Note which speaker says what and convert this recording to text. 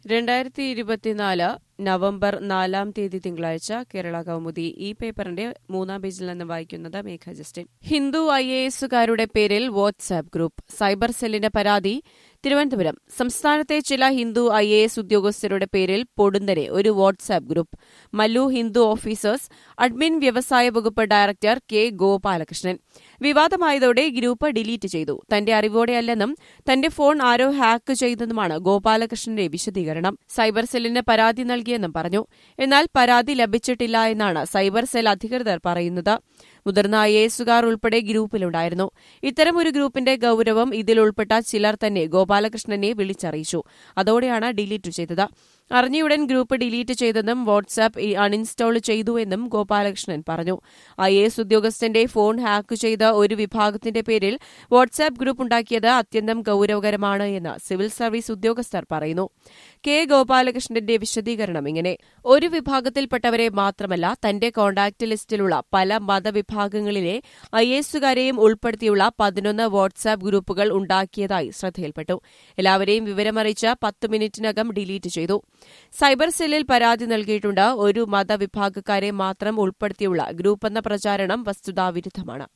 Speaker 1: രണ്ടായിരത്തി ഇരുപത്തിനാല് നവംബർ നാലാം തീയതി തിങ്കളാഴ്ച കേരള കൗമുദി ഈ പേപ്പറിന്റെ മൂന്നാം പേജിൽ നിന്ന് വായിക്കുന്നത് മേഘ ജസ്റ്റിൻ ഹിന്ദു ഐ എ എസുകാരുടെ പേരിൽ വാട്സ്ആപ്പ് ഗ്രൂപ്പ് സൈബർ സെല്ലിന്റെ പരാതി തിരുവനന്തപുരം സംസ്ഥാനത്തെ ചില ഹിന്ദു ഐ എ എസ് ഉദ്യോഗസ്ഥരുടെ പേരിൽ പൊടുന്നനെ ഒരു WhatsApp group Mallu Hindu officers admin വ്യവസായ വകുപ്പ് ഡയറക്ടർ കെ ഗോപാലകൃഷ്ണൻ വിവാദമായതോടെ ഗ്രൂപ്പ് ഡിലീറ്റ് ചെയ്തു തന്റെ അറിവോടെയല്ലെന്നും തന്റെ ഫോൺ ആരോ ഹാക്ക് ചെയ്തെന്നുമാണ് ഗോപാലകൃഷ്ണന്റെ വിശദീകരണം സൈബർ സെല്ലിന് പരാതി നൽകിയെന്നും പറഞ്ഞു എന്നാൽ പരാതി ലഭിച്ചിട്ടില്ല എന്നാണ് സൈബർ സെൽ അധികൃതർ പറയുന്നത് മുതിർന്ന ഐ എസുകാർ ഉൾപ്പെടെ ഗ്രൂപ്പിലുണ്ടായിരുന്നു ഇത്തരം ഒരു ഗ്രൂപ്പിന്റെ ഗൌരവം ഇതിൽ ഉൾപ്പെട്ട ചിലർ തന്നെ ഗോപാലകൃഷ്ണനെ വിളിച്ചറിയിച്ചു അതോടെയാണ് ഡിലീറ്റ് ചെയ്തത് അറിഞ്ഞയുടൻ ഗ്രൂപ്പ് ഡിലീറ്റ് ചെയ്തെന്നും വാട്സ്ആപ്പ് അൺഇൻസ്റ്റാൾ ചെയ്തുവെന്നും ഗോപാലകൃഷ്ണൻ പറഞ്ഞു ഐ എസ് ഉദ്യോഗസ്ഥന്റെ ഫോൺ ഹാക്ക് ചെയ്ത ഒരു വിഭാഗത്തിന്റെ പേരിൽ വാട്സ്ആപ്പ് ഗ്രൂപ്പ് ഉണ്ടാക്കിയത് അത്യന്തം ഗൌരവകരമാണ് എന്ന് സിവിൽ സർവീസ് ഉദ്യോഗസ്ഥർ പറയുന്നു കെ ഗോപാലകൃഷ്ണന്റെ വിശദീകരണം ഇങ്ങനെ ഒരു വിഭാഗത്തിൽപ്പെട്ടവരെ മാത്രമല്ല തന്റെ കോൺടാക്ട് ലിസ്റ്റിലുള്ള പല മതവിഭാഗങ്ങളിലെ ഐ എസുകാരെയും ഉൾപ്പെടുത്തിയുള്ള പതിനൊന്ന് വാട്സ്ആപ്പ് ഗ്രൂപ്പുകൾ ഉണ്ടാക്കിയതായി ശ്രദ്ധയിൽപ്പെട്ടു എല്ലാവരെയും വിവരമറിയിച്ച് പത്ത് മിനിറ്റിനകം ഡിലീറ്റ് ചെയ്തു സൈബർ സെല്ലിൽ പരാതി നൽകിയിട്ടുണ്ട് ഒരു മതവിഭാഗക്കാരെ മാത്രം ഉൾപ്പെടുത്തിയുള്ള ഗ്രൂപ്പെന്ന പ്രചാരണം വസ്തുതാവിരുദ്ധമാണ്